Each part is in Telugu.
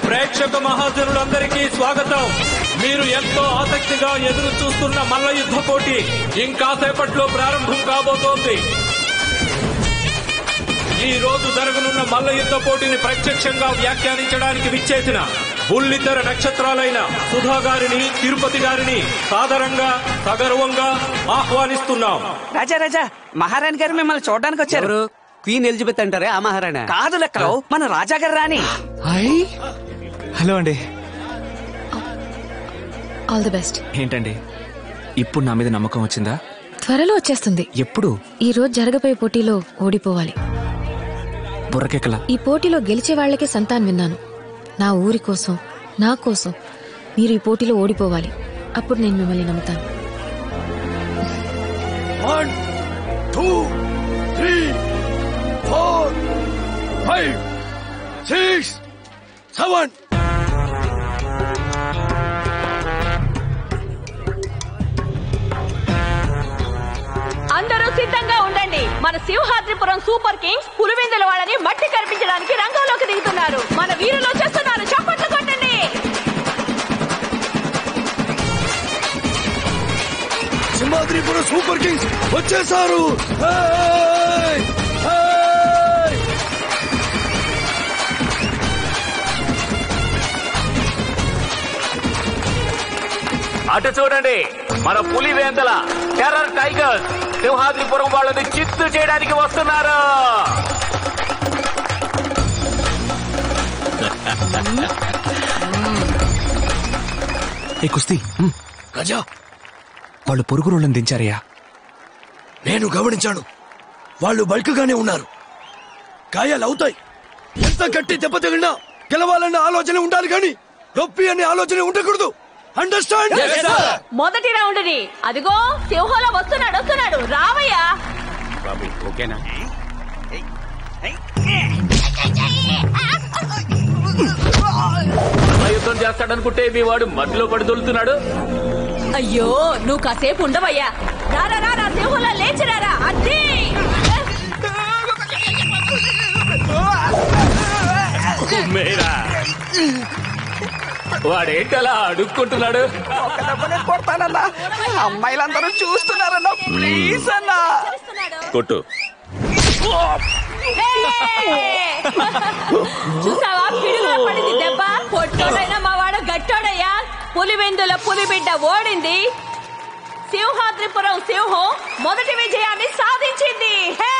ప్రేక్షక మహాజనులందరికీ స్వాగతం మీరు ఎంతో ఆసక్తిగా ఎదురు చూస్తున్న మల్ల యుద్ధ పోటీ ఇంకాసేపట్లో ప్రారంభం కాబోతోంది ఈ రోజు జరగనున్న మల్ల యుద్ధ పోటీని ప్రత్యక్షంగా వ్యాఖ్యానించడానికి విచ్చేసిన బుల్లితెర నక్షత్రాలైన సుధా గారిని తిరుపతి గారిని సాదరంగా సగర్వంగా ఆహ్వానిస్తున్నాం రాజా రాజా మహారాణి గారు మిమ్మల్ని చూడడానికి వచ్చారు ఎవరు క్వీన్ ఎలిజబెత్ అంటారే ఆ మహారాణా కాదు లెక్కలో మన రాజా గారు రాని హాయ్ హలో అండి ఆల్ ది బెస్ట్ ఏంటండి ఇప్పుడు నా మీద నమ్మకం వచ్చిందా త్వరలో వచ్చేస్తుంది ఎప్పుడు ఈ రోజు జరగబోయే పోటీలో ఓడిపోవాలి బుర్రకెక్కల ఈ పోటీలో గెలిచే వాళ్ళకే సంతాన్ విన్నాను నా ఊరి కోసం నా కోసం మీరు ఈ పోటీలో ఓడిపోవాలి అప్పుడు నేను మిమ్మల్ని నమ్ముతాను One, two, three, four, five, six, seven. అందరూ సిద్ధంగా ఉండండి మన సింహాద్రిపురం సూపర్ కింగ్స్ పులివెందుల వాళ్ళని మట్టి కనిపించడానికి రంగంలోకి దిగుతున్నారు మన వీరులు చేస్తున్నారు చప్పట్లు కొట్టండి సింహాద్రిపురం సూపర్ కింగ్స్ వచ్చేసారు Hey! Hey! అటు చూడండి మన పులి వేందల టెర్రర్ టైగర్స్ సింహాద్రిపురం వాళ్ళని చిత్తు చేయడానికి వస్తున్నారు ఏ కుస్తీ మ్, గజా వాళ్ళు పొరుగు రోళ్ళని దించారయ్యా నేను గమనించాను వాళ్ళు బల్క్ గానే ఉన్నారు గాయాలు అవుతాయి ఎంత గట్టి దెబ్బ తగిలినా గెలవాలన్న ఆలోచన ఉండాలి కానీ నొప్పి అనే ఆలోచన ఉండకూడదు అండర్స్టాండ్ మొదటి రౌండ్ ని అదిగో సింహంలో వస్తున్నాడు వస్తున్నాడు రావయ్యా యుద్ధం చేస్తాడనుకుంటే మీ వాడు మధ్యలో పడి దొలుతున్నాడు అయ్యో నువ్వు కాసేపు ఉండవయ్యా రారా రారా సింహంలో లేచిరారా అద్దీ మేరా వాడేంటలా అడుక్కుంటున్నాడు ఒక దెబ్బనే కొడతానన్నా అమ్మాయిలందరూ చూస్తున్నారన్నా ప్లీజ్ అన్నా కొట్టు చూసావా పిడుగులో పడింది దెబ్బ పొట్టోడైనా మా వాడు గట్టోడయ్యా పులివెందుల పులిబిడ్డ ఓడింది సింహాద్రిపురం సింహం మొదటి విజయాన్ని సాధించింది హే!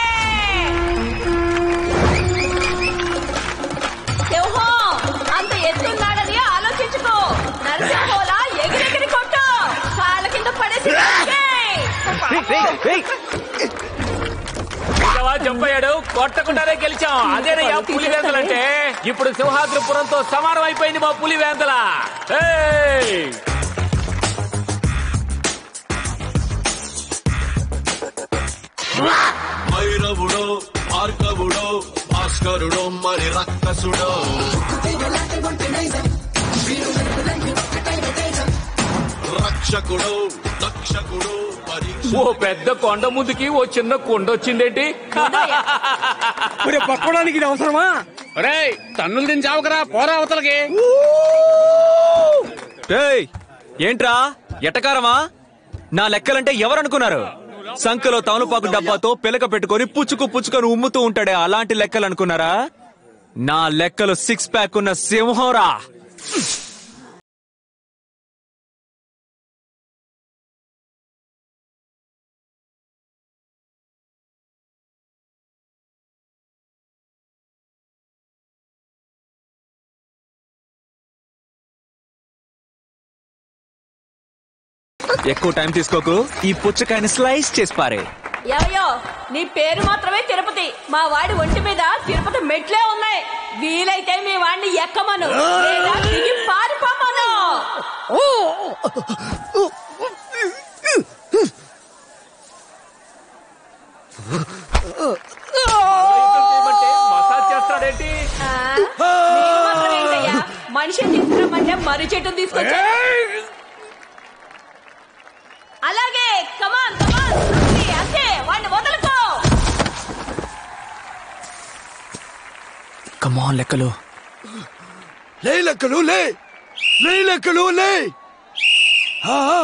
సింహం అంత ఎత్తున్నాడని ఆలోచించుకో నరసింహోలా ఎగిరెగిరి కొట్టు కాళ్ళ కింద పడేసి కొట్టేయ్. చూసావా, చంపయ్యాడు కొట్టకుండానే గెలిచాం అదేనయ్యా పులి వేందలంటే ఇప్పుడు సింహాద్రిపురంతో సమానం అయిపోయింది మా పులి వేందల ఏయ్! భైరవుడో భార్గవుడో భాస్కరుడో మరి రక్కసుడో రక్షకుడో రక్షకుడో మరి ఓ పెద్ద కొండ ముందుకి ఓ చిన్న కొండ వచ్చిందేంటి పట్టుకోవడానికి ఇది అవసరమా రేయ్ తన్నులు తిని చావకరా పోరా అవతలకి ఏయ్ ఏంట్రా ఎటకారమా నా లెక్కలంటే ఎవరనుకున్నారు సంఖలో తమలపాకు డబ్బాతో పిలక పెట్టుకొని పుచ్చుకు పుచ్చుకొని ఉమ్ముతూ ఉంటాడే అలాంటి లెక్కలు అనుకున్నారా నా లెక్కలు సిక్స్ ప్యాక్ ఉన్న సింహంరా ఎక్కువ టైం తీసుకోకు ఈ పుచ్చకాయని స్లైస్ చేసి పారే ఏవయ్యో నీ పేరు మాత్రమే తిరుపతి మా వాడి ఒంటి మీద తిరుపతి మెట్లే ఉన్నాయి వీలైతే మీ వాడిని ఎక్కమను లేదా దిగి పారిపోమను మసాజ్ చేస్తాడేంటి ఆ? నీకు మాత్రం ఏంటయ్యా? మనిషిని తీసుకురమ్మంటే మర్రి చెట్టును తీసుకొచ్చా అలాగే కమాన్ కమాన్ అంతే వాడిని వదలుకో కమాన్ లెక్కలు లే లెక్కలు లే లే లెక్కలు లే ఆ, ఆ.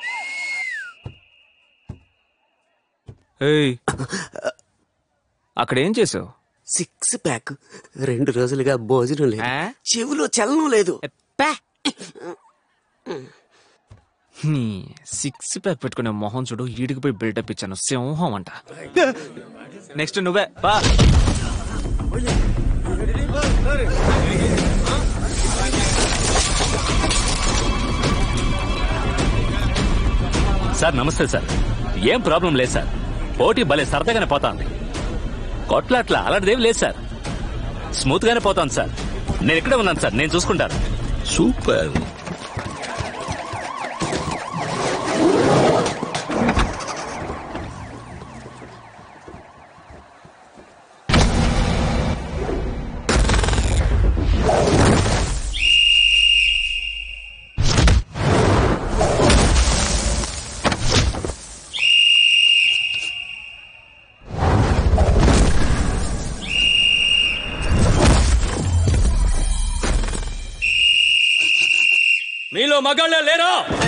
ఏయ్ అక్కడ ఏం చేసావు సిక్స్ ప్యాక్ రెండు రోజులుగా భోజనం లేదు ఆ? చెవిలో చలనం లేదు సిక్స్ ప్యాక్ పెట్టుకునే మొహం చూడు ఈడికి పోయి బిల్డప్ ఇచ్చాను సింహం అంట నెక్స్ట్ నువ్వే బా సార్ నమస్తే సార్ ఏం ప్రాబ్లం లేదు సార్ పోటీ భలే సరదాగానే పోతాంది కొట్లాట్ల అలాంటిదేం లేదు సార్ స్మూత్ గానే పోతాను సార్ నేను ఇక్కడే ఉన్నాను సార్ నేను చూసుకుంటాను సూపర్ మీలో మగాళ్ళే లేరా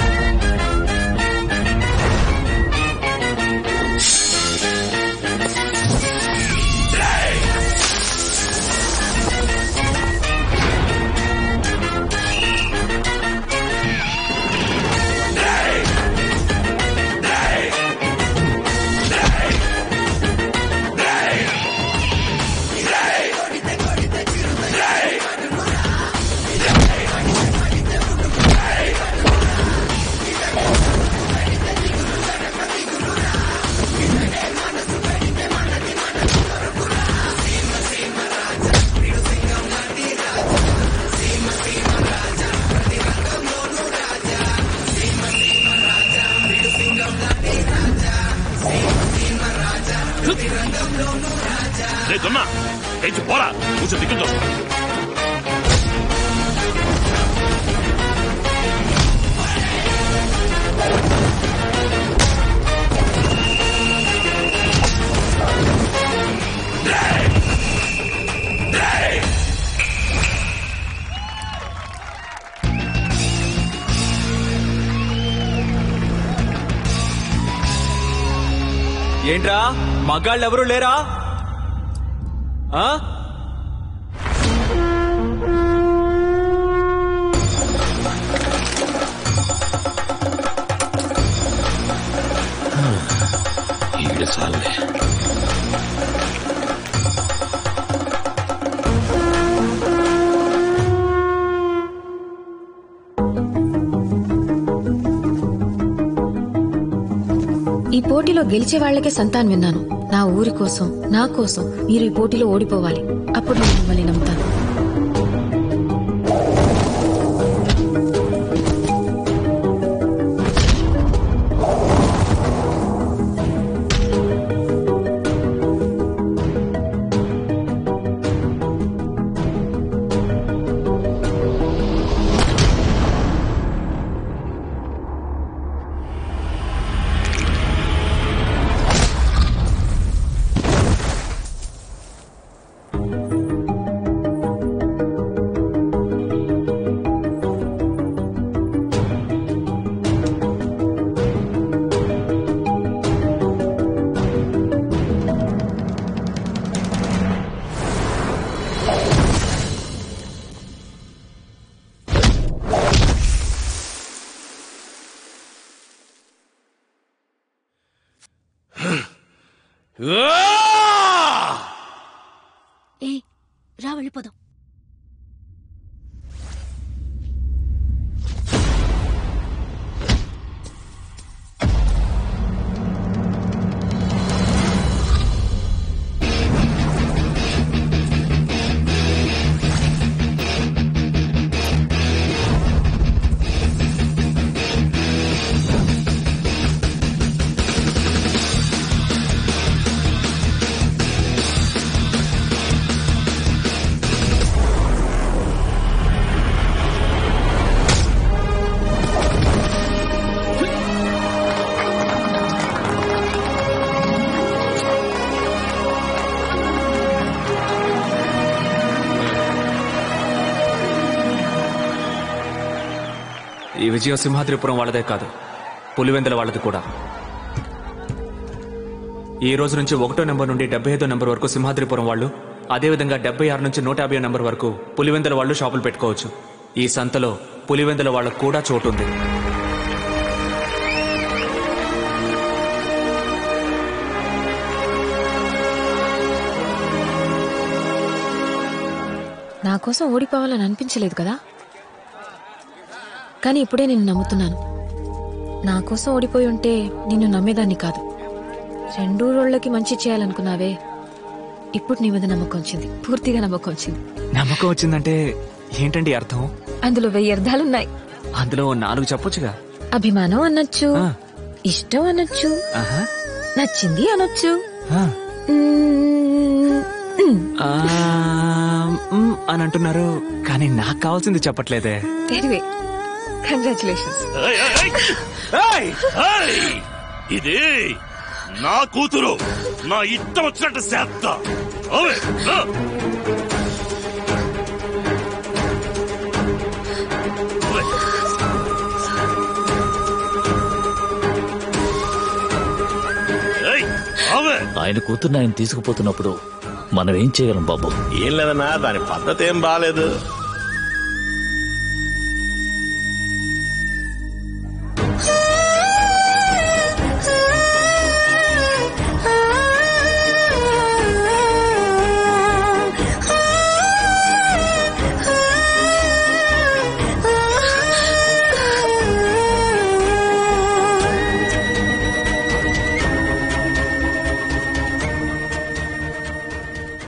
రే దున్నా తెచ్చి పోరా కూర్చో దిక్కు చూస్తా ఏంట్రా మగాళ్ళు ఎవరు లేరా ఆ ఈడ సాలే ఈ పోటీలో గెలిచే వాళ్లకే సంతాన్ విన్నాను నా ఊరి కోసం నా కోసం మీరు ఈ పోటీలో ఓడిపోవాలి అప్పుడు నేను మిమ్మల్ని నమ్ముతాను ఏ రా వెళ్ళిపోదాం ఈ విజయం సింహాద్రిపురం వాళ్ళదే కాదు పులివెందుల వాళ్ళది కూడా ఈ రోజు నుంచి ఒకటో నెంబర్ నుండి డెబ్బై ఐదో నెంబర్ వరకు సింహాద్రిపురం వాళ్ళు అదేవిధంగా డెబ్బై ఆరు నుంచి నూట యాభై నెంబర్ వరకు పులివెందుల వాళ్ళు షాపులు పెట్టుకోవచ్చు ఈ సంతలో పులివెందుల వాళ్ళకు కూడా చోటు ఉంది నా కోసం ఓడిపోవాలని అనిపించలేదు కదా కానీ ఇప్పుడే నిన్ను నమ్ముతున్నాను నా కోసం ఓడిపోయి ఉంటే నిన్ను నమ్మేదాన్ని కాదు రెండు రోళ్ళకి మంచి చేయాలనుకున్నావే ఇప్పుడు నీ మీద నమ్మకం వచ్చింది పూర్తిగా నమ్మకం వచ్చింది నమ్మకం వచ్చిందంటే ఏంటండి అర్థం అందులో వెయ్యి అర్థాలున్నాయి అందులో నాలుగు చెప్పొచ్చుగా అభిమానం అనొచ్చు ఆ. ఇష్టం అనొచ్చు ఆహా. నచ్చింది అనొచ్చు ఆ. మ్మ్, మ్మ్. ఆ, మ్ అని అంటున్నారు కానీ నాకు కావాల్సింది చెప్పట్లేదే ఎనివే కంగ్రాచులేషన్స్ ఏయ్! ఇది నా కూతురు నా ఇష్టం వచ్చినట్టు చేస్తా ఓవే, ఆ. ఓవే. ఏయ్, ఓవే. ఆయన కూతుర్ని ఆయన తీసుకుపోతున్నప్పుడు మనం ఏం చేయగలం బాబు ఏం లేదన్నా దాని పద్ధతి ఏం బాగాలేదు